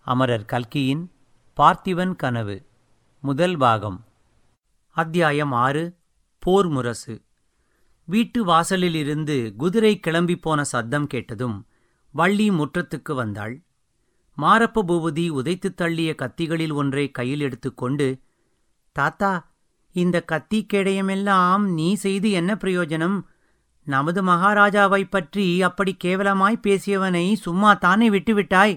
அமரர் கல்கியின் பார்த்திபன் கனவு முதல் பாகம் அத்தியாயம் ஆறு போர் முரசு வீட்டு வாசலிலிருந்து குதிரை கிளம்பிப் போன சத்தம் கேட்டதும் வள்ளி முற்றத்துக்கு வந்தாள் மாரப்ப பூபதி உதைத்துத் தள்ளிய கத்திகளில் ஒன்றை கையில் எடுத்துக்கொண்டு தாத்தா இந்த கத்தி கேடயமெல்லாம் நீ செய்து என்ன பிரயோஜனம் நமது மகாராஜாவைப் பற்றி அப்படி கேவலமாய் பேசியவனை சும்மா தானே விட்டுவிட்டாய்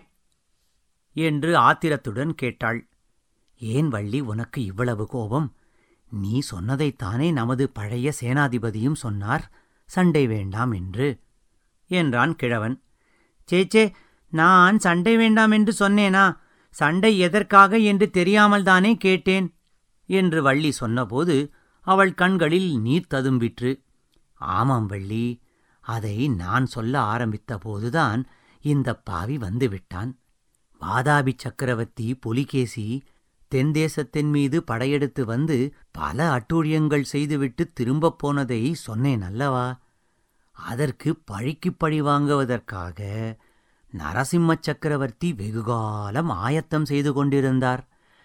என்று ஆத்திரத்துடன் கேட்டாள் ஏன் வள்ளி உனக்கு இவ்வளவு கோபம் நீ சொன்னதைத்தானே நமது பழைய சேனாதிபதியும் சொன்னார் சண்டை வேண்டாம் என்று என்றான் கிழவன் சேச்சே நான் சண்டை வேண்டாம் என்று சொன்னேனா சண்டை எதற்காக என்று தெரியாமல்தானே கேட்டேன் என்று வள்ளி சொன்னபோது அவள் கண்களில் நீர் ததும்பிற்று ஆமாம் வள்ளி அதை நான் சொல்ல ஆரம்பித்த போதுதான் இந்த பாவி வந்துவிட்டான் வாதாபி சக்கரவர்த்தி புலிகேசி தென்தேசத்தின் மீது படையெடுத்து வந்து பல அட்டூழியங்கள் செய்துவிட்டு திரும்பப் போனதை சொன்னேன் அல்லவா அதற்கு பழிக்குப் பழி வாங்குவதற்காக நரசிம்ம சக்கரவர்த்தி வெகுகாலம் ஆயத்தம் செய்து கொண்டிருந்தார்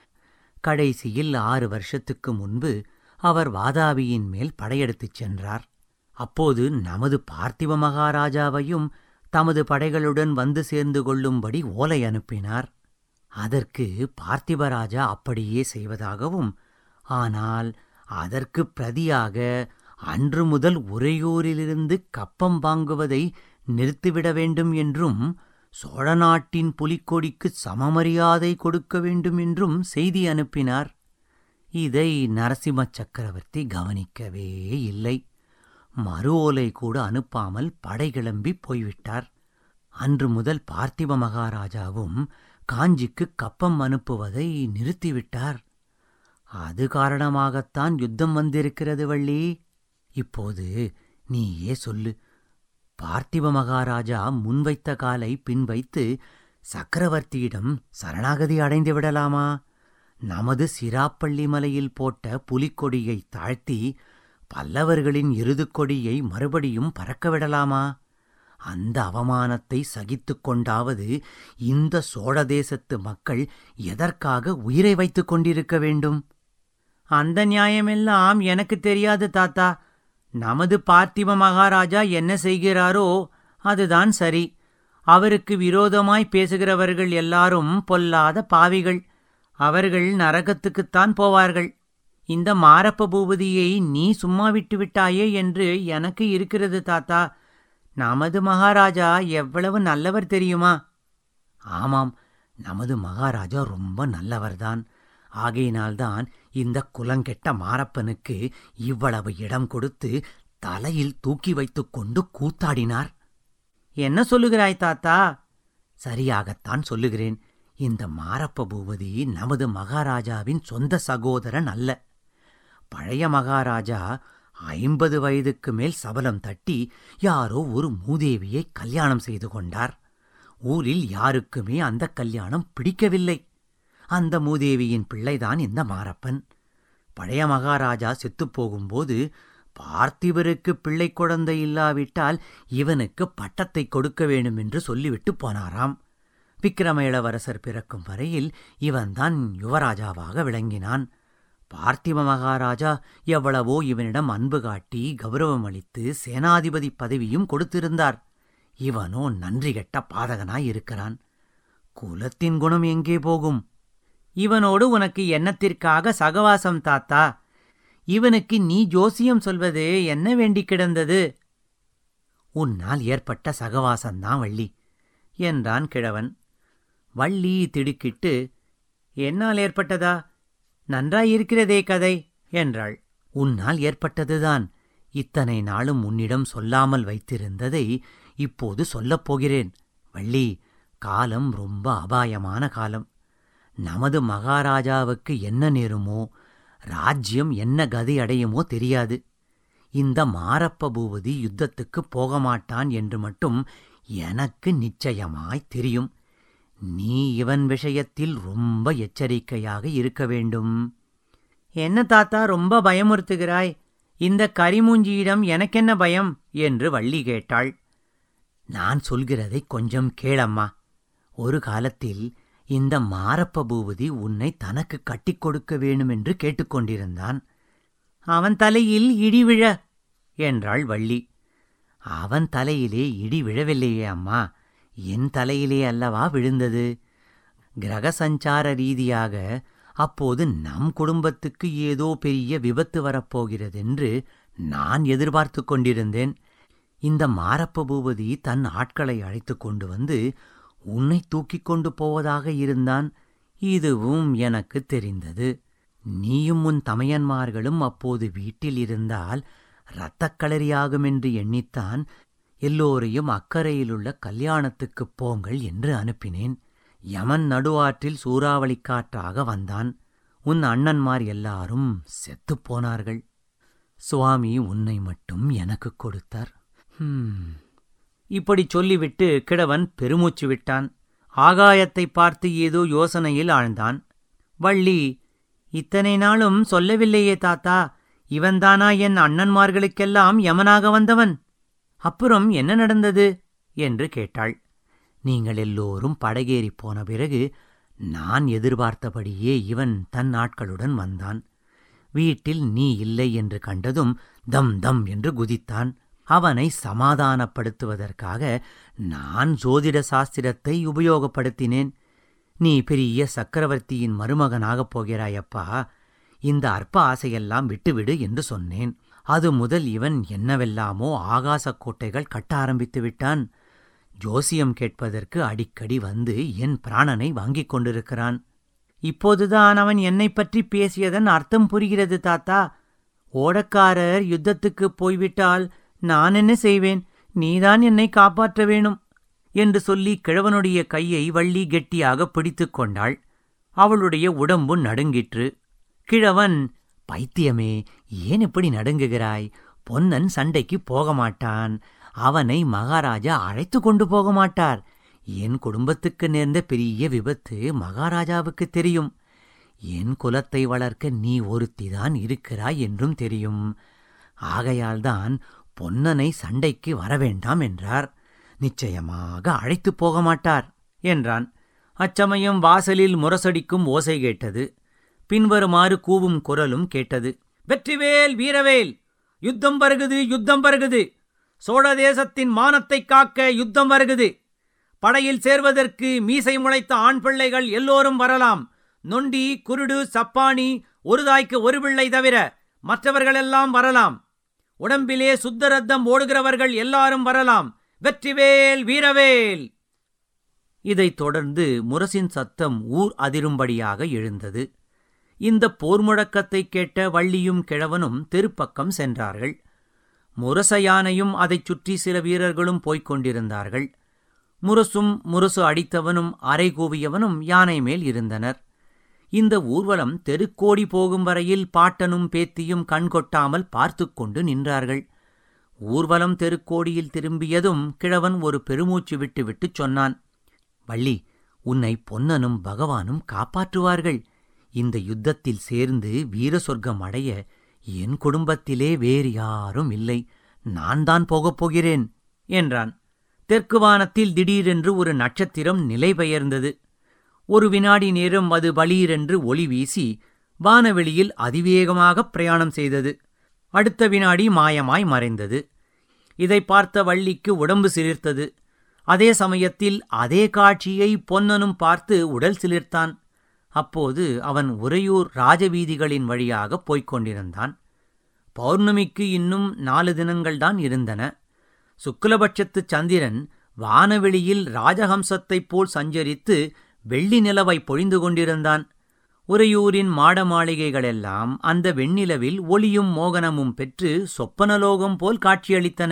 கடைசியில் ஆறு வருஷத்துக்கு முன்பு அவர் வாதாபியின் மேல் படையெடுத்துச் சென்றார் அப்போது நமது பார்த்திவ மகாராஜாவையும் தமது படைகளுடன் வந்து சேர்ந்து கொள்ளும்படி ஓலை அனுப்பினார் அதற்கு பார்த்திபராஜா அப்படியே செய்வதாகவும் ஆனால் அதற்கு பிரதியாக அன்று முதல் உறையூரிலிருந்து கப்பம் வாங்குவதை நிறுத்திவிட வேண்டும் என்றும் சோழ நாட்டின் புலிக்கொடிக்கு சமமரியாதை கொடுக்க வேண்டும் என்றும் செய்தி அனுப்பினார் இதை நரசிம்ம சக்கரவர்த்தி கவனிக்கவே இல்லை மறு ஓலை கூட அனுப்பாமல் படை கிளம்பி போய்விட்டார் அன்று முதல் பார்த்திப மகாராஜாவும் காஞ்சிக்கு கப்பம் அனுப்புவதை நிறுத்திவிட்டார் அது காரணமாகத்தான் யுத்தம் வந்திருக்கிறது வள்ளி இப்போது நீயே சொல்லு பார்த்திப மகாராஜா முன்வைத்த காலை பின்வைத்து சக்கரவர்த்தியிடம் சரணாகதி அடைந்து விடலாமா நமது சிராப்பள்ளி மலையில் போட்ட புலிக்கொடியை தாழ்த்தி பல்லவர்களின் எருதுக்கொடியை மறுபடியும் பறக்க விடலாமா அந்த அவமானத்தை சகித்துக் கொண்டாவது இந்த சோழ தேசத்து மக்கள் எதற்காக உயிரை வைத்துக் கொண்டிருக்க வேண்டும் அந்த நியாயமெல்லாம் எனக்கு தெரியாது தாத்தா நமது பார்த்திப மகாராஜா என்ன செய்கிறாரோ அதுதான் சரி அவருக்கு விரோதமாய் பேசுகிறவர்கள் எல்லாரும் பொல்லாத பாவிகள் அவர்கள் நரகத்துக்குத்தான் போவார்கள் இந்த மாரப்ப பூபதியை நீ சும்மா விட்டு விட்டாயே என்று எனக்கு இருக்கிறது தாத்தா நமது மகாராஜா எவ்வளவு நல்லவர் தெரியுமா ஆமாம் நமது மகாராஜா ரொம்ப நல்லவர்தான் ஆகையினால்தான் இந்த குலங்கெட்ட மாரப்பனுக்கு இவ்வளவு இடம் கொடுத்து தலையில் தூக்கி வைத்துக் கொண்டு கூத்தாடினார் என்ன சொல்லுகிறாய் தாத்தா சரியாகத்தான் சொல்லுகிறேன் இந்த மாரப்ப பூபதி நமது மகாராஜாவின் சொந்த சகோதரன் அல்ல பழைய மகாராஜா ஐம்பது வயதுக்கு மேல் சபலம் தட்டி யாரோ ஒரு மூதேவியை கல்யாணம் செய்து கொண்டார் ஊரில் யாருக்குமே அந்த கல்யாணம் பிடிக்கவில்லை அந்த மூதேவியின் பிள்ளைதான் இந்த மாரப்பன் பழைய மகாராஜா செத்துப்போகும்போது பார்த்திபருக்கு பிள்ளை குழந்தை இல்லாவிட்டால் இவனுக்கு பட்டத்தை கொடுக்க வேண்டும் என்று சொல்லிவிட்டு போனாராம் விக்கிரம இளவரசர் பிறக்கும் வரையில் இவன்தான் யுவராஜாவாக விளங்கினான் பார்த்திப மகாராஜா எவ்வளவோ இவனிடம் அன்பு காட்டி கௌரவம் அளித்து சேனாதிபதி பதவியும் கொடுத்திருந்தார் இவனோ நன்றி கெட்ட பாதகனாய் இருக்கிறான் குலத்தின் குணம் எங்கே போகும் இவனோடு உனக்கு என்னத்திற்காக சகவாசம் தாத்தா இவனுக்கு நீ ஜோசியம் சொல்வது என்ன வேண்டி கிடந்தது உன்னால் ஏற்பட்ட சகவாசந்தான் வள்ளி என்றான் கிழவன் வள்ளி திடுக்கிட்டு என்னால் ஏற்பட்டதா நன்றாயிருக்கிறதே கதை என்றாள் உன்னால் ஏற்பட்டதுதான் இத்தனை நாளும் உன்னிடம் சொல்லாமல் வைத்திருந்ததை இப்போது சொல்லப் போகிறேன் வள்ளி காலம் ரொம்ப அபாயமான காலம் நமது மகாராஜாவுக்கு என்ன நேருமோ ராஜ்யம் என்ன கதி அடையுமோ தெரியாது இந்த மாரப்ப பூபதி யுத்தத்துக்குப் போக மாட்டான் என்று மட்டும் எனக்கு நிச்சயமாய் தெரியும் நீ இவன் விஷயத்தில் ரொம்ப எச்சரிக்கையாக இருக்க வேண்டும் என்ன தாத்தா ரொம்ப பயமுறுத்துகிறாய் இந்த கரிமூஞ்சியிடம் எனக்கென்ன பயம் என்று வள்ளி கேட்டாள் நான் சொல்கிறதை கொஞ்சம் கேளம்மா ஒரு காலத்தில் இந்த மாரப்ப பூபதி உன்னை தனக்கு கட்டிக் கொடுக்க வேணுமென்று கேட்டுக்கொண்டிருந்தான் அவன் தலையில் இடி விழ என்றாள் வள்ளி அவன் தலையிலே இடி விழவில்லையே அம்மா என் தலையிலே அல்லவா விழுந்தது கிரக சஞ்சார ரீதியாக அப்போது நம் குடும்பத்துக்கு ஏதோ பெரிய விபத்து வரப்போகிறதென்று நான் எதிர்பார்த்து கொண்டிருந்தேன் இந்த மாரப்ப பூபதி தன் ஆட்களை அழைத்துக் கொண்டு வந்து உன்னை தூக்கிக் கொண்டு போவதாக இருந்தான் இதுவும் எனக்கு தெரிந்தது நீயும் உன் தமையன்மார்களும் அப்போது வீட்டில் இருந்தால் இரத்தக்களரியாகும் என்று எண்ணித்தான் எல்லோரையும் அக்கறையிலுள்ள கல்யாணத்துக்குப் போங்கள் என்று அனுப்பினேன் யமன் நடுவாற்றில் சூறாவளி காற்றாக வந்தான் உன் அண்ணன்மார் எல்லாரும் செத்துப் போனார்கள் சுவாமி உன்னை மட்டும் எனக்கு கொடுத்தார் ஹம். இப்படி சொல்லிவிட்டு கிழவன் பெருமூச்சு விட்டான் ஆகாயத்தை பார்த்து ஏதோ யோசனையில் ஆழ்ந்தான் வள்ளி இத்தனை நாளும் சொல்லவில்லையே தாத்தா இவன்தானா என் அண்ணன்மார்களுக்கெல்லாம் யமனாக வந்தவன் அப்புறம் என்ன நடந்தது என்று கேட்டாள் நீங்கள் எல்லோரும் படகேறிப் போன பிறகு நான் எதிர்பார்த்தபடியே இவன் தன் ஆட்களுடன் வந்தான் வீட்டில் நீ இல்லை என்று கண்டதும் தம் தம் என்று குதித்தான் அவனை சமாதானப்படுத்துவதற்காக நான் ஜோதிட சாஸ்திரத்தை உபயோகப்படுத்தினேன் நீ பெரிய சக்கரவர்த்தியின் மருமகனாகப் போகிறாயப்பா இந்த அற்ப ஆசையெல்லாம் விட்டுவிடு என்று சொன்னேன் அது முதல் இவன் என்னவெல்லாமோ ஆகாசக் கோட்டைகள் கட்ட ஆரம்பித்து விட்டான் ஜோசியம் கேட்பதற்கு அடிக்கடி வந்து என் பிராணனை வாங்கிக் கொண்டிருக்கிறான் இப்போதுதான் அவன் என்னைப் பற்றி பேசியதன் அர்த்தம் புரிகிறது தாத்தா ஓடக்காரர் யுத்தத்துக்குப் போய்விட்டால் நான் என்ன செய்வேன் நீதான் என்னை காப்பாற்ற வேணும் என்று சொல்லி கிழவனுடைய கையை வள்ளி கெட்டியாக பிடித்துக் கொண்டாள் அவளுடைய உடம்பு நடுங்கிற்று கிழவன் பைத்தியமே ஏன் இப்படி நடுங்குகிறாய் பொன்னன் சண்டைக்கு போக மாட்டான் அவனை மகாராஜா அழைத்து கொண்டு போக மாட்டார் என் குடும்பத்துக்கு நேர்ந்த பெரிய விபத்து மகாராஜாவுக்கு தெரியும் என் குலத்தை வளர்க்க நீ ஒருத்திதான் இருக்கிறாய் என்றும் தெரியும் ஆகையால்தான் பொன்னனை சண்டைக்கு வரவேண்டாம் என்றார் நிச்சயமாக அழைத்துப் போக மாட்டார் என்றான் அச்சமயம் வாசலில் முரசடிக்கும் ஓசை கேட்டது பின்வருமாறு கூவும் குரலும் கேட்டது வெற்றிவேல் வீரவேல் யுத்தம் வருகுது யுத்தம் வருகுது சோழ தேசத்தின் மானத்தைக் காக்க யுத்தம் வருகுது படையில் சேர்வதற்கு மீசை முளைத்த ஆண் பிள்ளைகள் எல்லோரும் வரலாம் நொண்டி குருடு சப்பானி ஒரு தாய்க்கு ஒரு பிள்ளை தவிர மற்றவர்களெல்லாம் வரலாம் உடம்பிலே சுத்த ரத்தம் ஓடுகிறவர்கள் எல்லாரும் வரலாம் வெற்றிவேல் வீரவேல் இதைத் தொடர்ந்து முரசின் சத்தம் ஊர் அதிரும்படியாக எழுந்தது இந்த போர் முழக்கத்தைக் கேட்ட வள்ளியும் கிழவனும் தெருப்பக்கம் சென்றார்கள் முரச யானையும் அதைச் சுற்றி சில வீரர்களும் போய்க் கொண்டிருந்தார்கள் முரசும் முரசு அடித்தவனும் அரை கூவியவனும் யானை மேல் இருந்தனர் இந்த ஊர்வலம் தெருக்கோடி போகும் வரையில் பாட்டனும் பேத்தியும் கண்கொட்டாமல் பார்த்துக் கொண்டு நின்றார்கள் ஊர்வலம் தெருக்கோடியில் திரும்பியதும் கிழவன் ஒரு பெருமூச்சு விட்டுவிட்டுச் சொன்னான் வள்ளி உன்னை பொன்னனும் பகவானும் காப்பாற்றுவார்கள் இந்த யுத்தத்தில் சேர்ந்து வீர சொர்க்கம் அடைய என் குடும்பத்திலே வேறு யாரும் இல்லை நான் தான் போகப் போகிறேன் என்றான் தெற்கு வானத்தில் திடீரென்று ஒரு நட்சத்திரம் நிலை பெயர்ந்தது ஒரு வினாடி நேரம் அது பளீரென்று ஒளி வீசி வானவெளியில் அதிவேகமாகப் பிரயாணம் செய்தது அடுத்த வினாடி மாயமாய் மறைந்தது இதை பார்த்த வள்ளிக்கு உடம்பு சிலிர்த்தது அதே சமயத்தில் அதே காட்சியை பொன்னனும் பார்த்து உடல் சிலிர்த்தான் அப்போது அவன் உறையூர் ராஜவீதிகளின் வழியாகப் போய்க் கொண்டிருந்தான் பௌர்ணமிக்கு இன்னும் நாலு தினங்கள்தான் இருந்தன சுக்லபட்சத்து சந்திரன் வானவெளியில் ராஜஹம்சத்தைப் போல் சஞ்சரித்து வெள்ளி நிலவை பொழிந்து கொண்டிருந்தான் உறையூரின் மாட மாளிகைகளெல்லாம் அந்த வெண்ணிலவில் ஒளியும் மோகனமும் பெற்று சொப்பனலோகம் போல் காட்சியளித்தன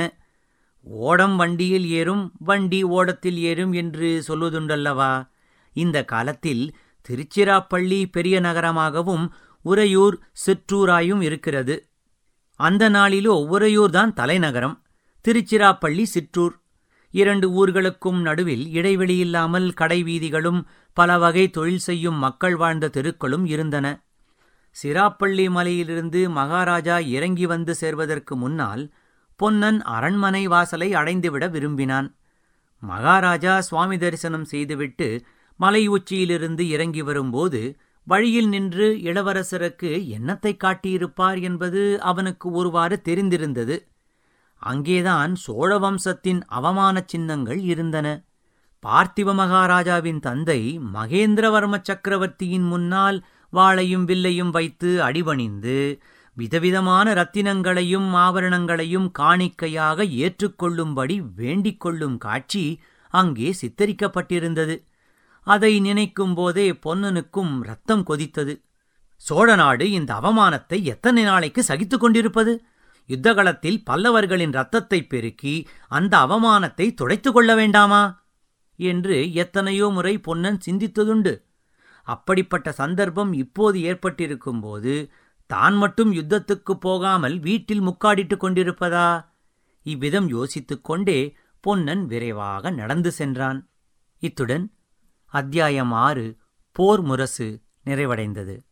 ஓடம் வண்டியில் ஏறும் வண்டி ஓடத்தில் ஏறும் என்று சொல்வதுண்டல்லவா இந்த காலத்தில் திருச்சிராப்பள்ளி பெரிய நகரமாகவும் உறையூர் சிற்றூராயும் இருக்கிறது அந்த நாளிலோ உறையூர்தான் தலைநகரம் திருச்சிராப்பள்ளி சிற்றூர் இரண்டு ஊர்களுக்கும் நடுவில் இடைவெளியில்லாமல் கடைவீதிகளும் பல வகை தொழில் செய்யும் மக்கள் வாழ்ந்த தெருக்களும் இருந்தன சிராப்பள்ளி மலையிலிருந்து மகாராஜா இறங்கி வந்து சேர்வதற்கு முன்னால் பொன்னன் அரண்மனை வாசலை அடைந்துவிட விரும்பினான் மகாராஜா சுவாமி தரிசனம் செய்துவிட்டு மலை உச்சியிலிருந்து இறங்கி வரும்போது வழியில் நின்று இளவரசருக்கு என்னத்தை காட்டியிருப்பார் என்பது அவனுக்கு ஒருவாறு தெரிந்திருந்தது அங்கேதான் சோழ வம்சத்தின் அவமானச் சின்னங்கள் இருந்தன பார்த்திவ மகாராஜாவின் தந்தை மகேந்திரவர்ம சக்கரவர்த்தியின் முன்னால் வாளையும் வில்லையும் வைத்து அடிபணிந்து விதவிதமான ரத்தினங்களையும் ஆபரணங்களையும் காணிக்கையாக ஏற்றுக்கொள்ளும்படி வேண்டிக் கொள்ளும் காட்சி அங்கே சித்தரிக்கப்பட்டிருந்தது அதை நினைக்கும் போதே பொன்னனுக்கும் ரத்தம் கொதித்தது சோழ நாடு இந்த அவமானத்தை எத்தனை நாளைக்கு சகித்துக் கொண்டிருப்பது யுத்தகளத்தில் பல்லவர்களின் ரத்தத்தை பெருக்கி அந்த அவமானத்தை துடைத்துக் கொள்ள வேண்டாமா என்று எத்தனையோ முறை பொன்னன் சிந்தித்ததுண்டு அப்படிப்பட்ட சந்தர்ப்பம் இப்போது ஏற்பட்டிருக்கும்போது தான் மட்டும் யுத்தத்துக்குப் போகாமல் வீட்டில் முக்காடிட்டுக் கொண்டிருப்பதா இவ்விதம் யோசித்துக் கொண்டே பொன்னன் விரைவாக நடந்து சென்றான் இத்துடன் அத்தியாயம் ஆறு போர் முரசு நிறைவடைந்தது